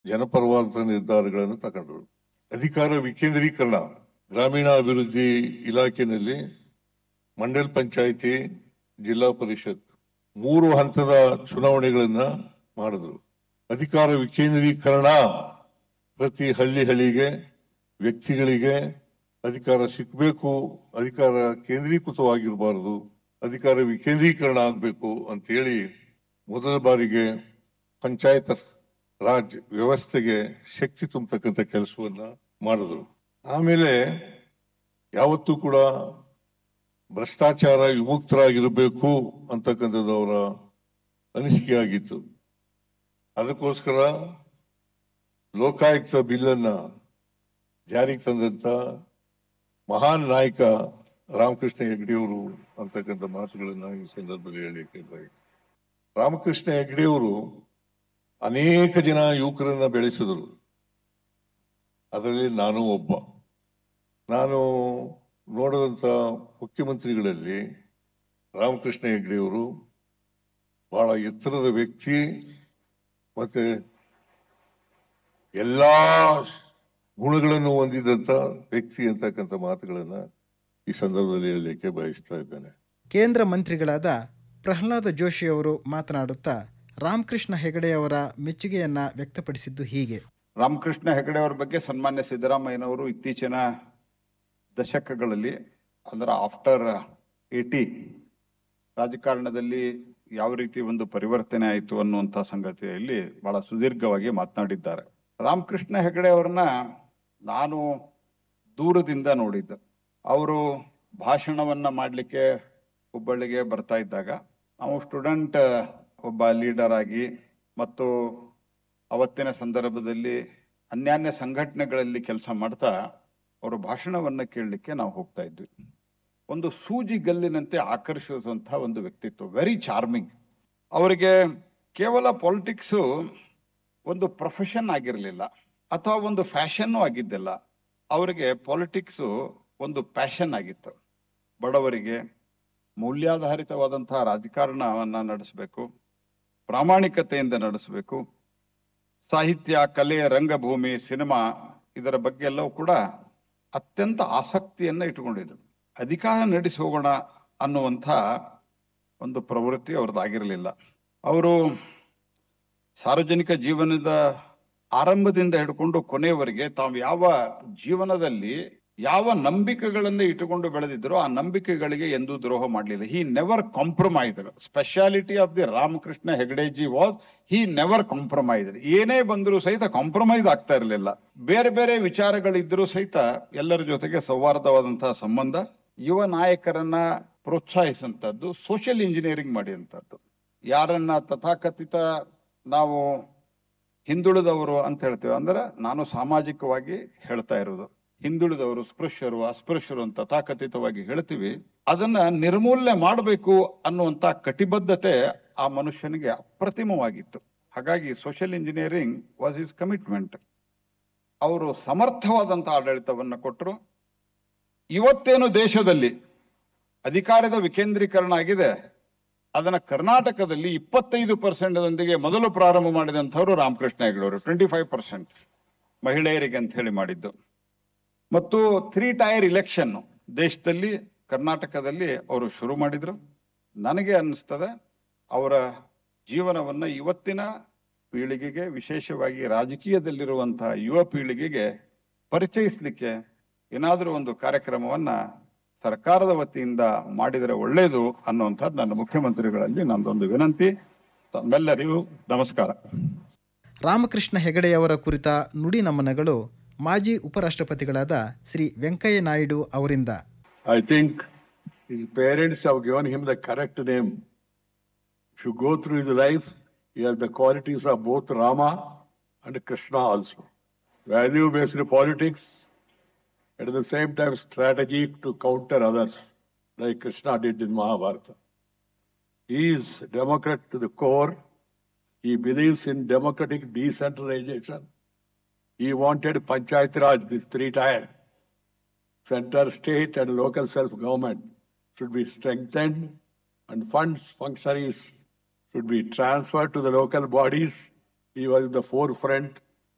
ಜನಪರವಾದ ನಿರ್ಧಾರಗಳನ್ನು ತಗೊಂಡರು ಅಧಿಕಾರ ವಿಕೇಂದ್ರೀಕರಣ ಗ್ರಾಮೀಣಾಭಿವೃದ್ಧಿ ಇಲಾಖೆಯಲ್ಲಿ ಮಂಡಲ್ ಪಂಚಾಯಿತಿ ಜಿಲ್ಲಾ ಪರಿಷತ್ ಮೂರು ಹಂತದ ಚುನಾವಣೆಗಳನ್ನ ಮಾಡಿದ್ರು ಅಧಿಕಾರ ವಿಕೇಂದ್ರೀಕರಣ ಪ್ರತಿ ಹಳ್ಳಿ ಹಳ್ಳಿಗೆ ವ್ಯಕ್ತಿಗಳಿಗೆ ಅಧಿಕಾರ ಸಿಕ್ಕಬೇಕು ಅಧಿಕಾರ ಕೇಂದ್ರೀಕೃತವಾಗಿರಬಾರದು ಅಧಿಕಾರ ವಿಕೇಂದ್ರೀಕರಣ ಆಗಬೇಕು ಅಂತ ಹೇಳಿ ಮೊದಲ ಬಾರಿಗೆ ಪಂಚಾಯತ್ ರಾಜ್ ವ್ಯವಸ್ಥೆಗೆ ಶಕ್ತಿ ತುಂಬತಕ್ಕಂಥ ಕೆಲಸವನ್ನ ಮಾಡಿದ್ರು ಆಮೇಲೆ ಯಾವತ್ತೂ ಕೂಡ ಭ್ರಷ್ಟಾಚಾರ ವಿಮುಕ್ತರಾಗಿರಬೇಕು ಅಂತಕ್ಕಂಥದ್ದು ಅವರ ಅನಿಸಿಕೆ ಆಗಿತ್ತು ಅದಕ್ಕೋಸ್ಕರ ಲೋಕಾಯುಕ್ತ ಬಿಲ್ಲನ್ನ ಜಾರಿಗೆ ತಂದಂತ ಮಹಾನ್ ನಾಯಕ ರಾಮಕೃಷ್ಣ ಹೆಗ್ಡೆಯವರು ಅಂತಕ್ಕಂಥ ಮಾತುಗಳನ್ನ ಈ ಸಂದರ್ಭದಲ್ಲಿ ಹೇಳಲಿಕ್ಕೆ ಬಯಕೆ ರಾಮಕೃಷ್ಣ ಹೆಗ್ಡೆಯವರು ಅನೇಕ ಜನ ಯುವಕರನ್ನ ಬೆಳೆಸಿದರು ಅದರಲ್ಲಿ ನಾನು ಒಬ್ಬ ನಾನು ನೋಡಿದಂತ ಮುಖ್ಯಮಂತ್ರಿಗಳಲ್ಲಿ ರಾಮಕೃಷ್ಣ ಹೆಗ್ಡೆಯವರು ಬಹಳ ಎತ್ತರದ ವ್ಯಕ್ತಿ ಮತ್ತೆ ಎಲ್ಲಾ ಗುಣಗಳನ್ನು ಹೊಂದಿದಂತ ವ್ಯಕ್ತಿ ಅಂತಕ್ಕಂಥ ಮಾತುಗಳನ್ನ ಈ ಸಂದರ್ಭದಲ್ಲಿ ಹೇಳಲಿಕ್ಕೆ ಬಯಸ್ತಾ ಇದ್ದೇನೆ ಕೇಂದ್ರ ಮಂತ್ರಿಗಳಾದ ಪ್ರಹ್ಲಾದ ಜೋಶಿಯವರು ಮಾತನಾಡುತ್ತಾ ರಾಮಕೃಷ್ಣ ಹೆಗಡೆಯವರ ಮೆಚ್ಚುಗೆಯನ್ನ ವ್ಯಕ್ತಪಡಿಸಿದ್ದು ಹೀಗೆ ರಾಮಕೃಷ್ಣ ಹೆಗಡೆ ಅವರ ಬಗ್ಗೆ ಸನ್ಮಾನ್ಯ ಸಿದ್ದರಾಮಯ್ಯನವರು ಇತ್ತೀಚಿನ ದಶಕಗಳಲ್ಲಿ ಅಂದ್ರೆ ಆಫ್ಟರ್ ಏಟಿ ರಾಜಕಾರಣದಲ್ಲಿ ಯಾವ ರೀತಿ ಒಂದು ಪರಿವರ್ತನೆ ಆಯಿತು ಅನ್ನುವಂಥ ಸಂಗತಿಯಲ್ಲಿ ಬಹಳ ಸುದೀರ್ಘವಾಗಿ ಮಾತನಾಡಿದ್ದಾರೆ ರಾಮಕೃಷ್ಣ ಹೆಗಡೆ ಅವರನ್ನ ನಾನು ದೂರದಿಂದ ನೋಡಿದ್ದೆ ಅವರು ಭಾಷಣವನ್ನ ಮಾಡಲಿಕ್ಕೆ ಹುಬ್ಬಳ್ಳಿಗೆ ಬರ್ತಾ ಇದ್ದಾಗ ನಾವು ಸ್ಟೂಡೆಂಟ್ ಒಬ್ಬ ಲೀಡರ್ ಆಗಿ ಮತ್ತು ಅವತ್ತಿನ ಸಂದರ್ಭದಲ್ಲಿ ಅನ್ಯಾನ್ಯ ಸಂಘಟನೆಗಳಲ್ಲಿ ಕೆಲಸ ಮಾಡ್ತಾ ಅವರ ಭಾಷಣವನ್ನ ಕೇಳಲಿಕ್ಕೆ ನಾವು ಹೋಗ್ತಾ ಇದ್ವಿ ಒಂದು ಸೂಜಿ ಗಲ್ಲಿನಂತೆ ಆಕರ್ಷಿಸುವಂತಹ ಒಂದು ವ್ಯಕ್ತಿತ್ವ ವೆರಿ ಚಾರ್ಮಿಂಗ್ ಅವರಿಗೆ ಕೇವಲ ಪಾಲಿಟಿಕ್ಸ್ ಒಂದು ಪ್ರೊಫೆಷನ್ ಆಗಿರಲಿಲ್ಲ ಅಥವಾ ಒಂದು ಫ್ಯಾಷನ್ ಆಗಿದ್ದಿಲ್ಲ ಅವರಿಗೆ ಪಾಲಿಟಿಕ್ಸ್ ಒಂದು ಪ್ಯಾಷನ್ ಆಗಿತ್ತು ಬಡವರಿಗೆ ಮೌಲ್ಯಾಧಾರಿತವಾದಂತಹ ರಾಜಕಾರಣವನ್ನ ನಡೆಸಬೇಕು ಪ್ರಾಮಾಣಿಕತೆಯಿಂದ ನಡೆಸಬೇಕು ಸಾಹಿತ್ಯ ಕಲೆ ರಂಗಭೂಮಿ ಸಿನಿಮಾ ಇದರ ಬಗ್ಗೆ ಎಲ್ಲವೂ ಕೂಡ ಅತ್ಯಂತ ಆಸಕ್ತಿಯನ್ನ ಇಟ್ಟುಕೊಂಡಿದ್ರು ಅಧಿಕಾರ ನಡೆಸಿ ಹೋಗೋಣ ಅನ್ನುವಂಥ ಒಂದು ಪ್ರವೃತ್ತಿ ಅವ್ರದ್ದಾಗಿರಲಿಲ್ಲ ಅವರು ಸಾರ್ವಜನಿಕ ಜೀವನದ ಆರಂಭದಿಂದ ಹಿಡ್ಕೊಂಡು ಕೊನೆಯವರೆಗೆ ತಾವು ಯಾವ ಜೀವನದಲ್ಲಿ ಯಾವ ನಂಬಿಕೆಗಳನ್ನೇ ಇಟ್ಟುಕೊಂಡು ಬೆಳೆದಿದ್ರು ಆ ನಂಬಿಕೆಗಳಿಗೆ ಎಂದೂ ದ್ರೋಹ ಮಾಡಲಿಲ್ಲ he never compromised speciality of the Ramakrishna Hegdeji was he never compromised ಏನೇ ಬಂದರೂ ಸಹಿತ ಕಾಂಪ್ರಮೈಸ್ ಆಗ್ತಾ ಇರಲಿಲ್ಲ ಬೇರೆ ಬೇರೆ ವಿಚಾರಗಳಿದ್ದರೂ ಸಹಿತ ಎಲ್ಲರ ಜೊತೆಗೆ ಸೌಹಾರ್ದವಾದಂತಹ ಸಂಬಂಧ ಯುವ ನಾಯಕರನ್ನ ಪ್ರೋತ್ಸಾಹಿಸಂತದ್ದು ಸೋಷಿಯಲ್ ಇಂಜಿನಿಯರಿಂಗ್ ಮಾಡಿದಂಥದ್ದು ಯಾರನ್ನ ತಥಾಕಥಿತ ನಾವು ಹಿಂದುಳಿದವರು ಅಂತ ಹೇಳ್ತೇವೆ ಅಂದ್ರೆ ನಾನು ಸಾಮಾಜಿಕವಾಗಿ ಹೇಳ್ತಾ ಇರೋದು ಹಿಂದುಳಿದವರು ಸ್ಪೃಶ್ಯರು ಅಸ್ಪೃಶ್ಯರು ಅಂತ ತಥಾಕಥಿತವಾಗಿ ಹೇಳ್ತೀವಿ ಅದನ್ನ ನಿರ್ಮೂಲನೆ ಮಾಡಬೇಕು ಅನ್ನುವಂತ ಕಟಿಬದ್ಧತೆ ಆ ಮನುಷ್ಯನಿಗೆ ಅಪ್ರತಿಮವಾಗಿತ್ತು ಹಾಗಾಗಿ social engineering was his commitment ಅವರು ಸಮರ್ಥವಾದಂತ ಆಡಳಿತವನ್ನ ಕೊಟ್ಟರು ಇವತ್ತೇನು ದೇಶದಲ್ಲಿ ಅಧಿಕಾರದ ವಿಕೇಂದ್ರೀಕರಣ ಆಗಿದೆ ಅದನ್ನ ಕರ್ನಾಟಕದಲ್ಲಿ ಇಪ್ಪತ್ತೈದು ಪರ್ಸೆಂಟ್ದೊಂದಿಗೆ ಮೊದಲು ಪ್ರಾರಂಭ ಮಾಡಿದಂಥವ್ರು ರಾಮಕೃಷ್ಣ ಹೆಗಡೆಯವರು ಟ್ವೆಂಟಿ ಫೈವ್ ಪರ್ಸೆಂಟ್ ಮಹಿಳೆಯರಿಗೆ ಅಂತ ಹೇಳಿ ಮಾಡಿದ್ದು ಮತ್ತು ತ್ರೀ ಟೈರ್ ಇಲೆಕ್ಷನ್ ದೇಶದಲ್ಲಿ ಕರ್ನಾಟಕದಲ್ಲಿ ಅವರು ಶುರು ಮಾಡಿದ್ರು ನನಗೆ ಅನ್ನಿಸ್ತದೆ ಅವರ ಜೀವನವನ್ನ ಇವತ್ತಿನ ಪೀಳಿಗೆಗೆ ವಿಶೇಷವಾಗಿ ರಾಜಕೀಯದಲ್ಲಿರುವಂತಹ ಯುವ ಪೀಳಿಗೆಗೆ ಪರಿಚಯಿಸಲಿಕ್ಕೆ ಏನಾದರೂ ಒಂದು ಕಾರ್ಯಕ್ರಮವನ್ನ ಸರ್ಕಾರದ ವತಿಯಿಂದ ಮಾಡಿದರೆ ಒಳ್ಳೆಯದು ಅನ್ನುವಂಥದ್ದು ನನ್ನ ಮುಖ್ಯಮಂತ್ರಿಗಳಲ್ಲಿ ನಂದೊಂದು ವಿನಂತಿ ತಮ್ಮೆಲ್ಲರಿಗೂ ನಮಸ್ಕಾರ ರಾಮಕೃಷ್ಣ ಹೆಗಡೆಯವರ ಕುರಿತ ನುಡಿ ನಮನಗಳು ಮಾಜಿ ಉಪರಾಷ್ಟ್ರಪತಿಗಳಾದ ಶ್ರೀ ವೆಂಕಯ್ಯ ನಾಯ್ಡು ಅವರಿಂದ I think his parents have given him the correct name. If you go through his life, he has the qualities of both Rama and Krishna also. Value based politics, at the same time, strategy to counter others, like Krishna did in Mahabharata. He is Democrat to the core. He believes in democratic decentralization. He wanted Panchayat Raj, this three tier. Center, state, and local self government should be strengthened, and funds, functionaries should be transferred to the local bodies. He was in the forefront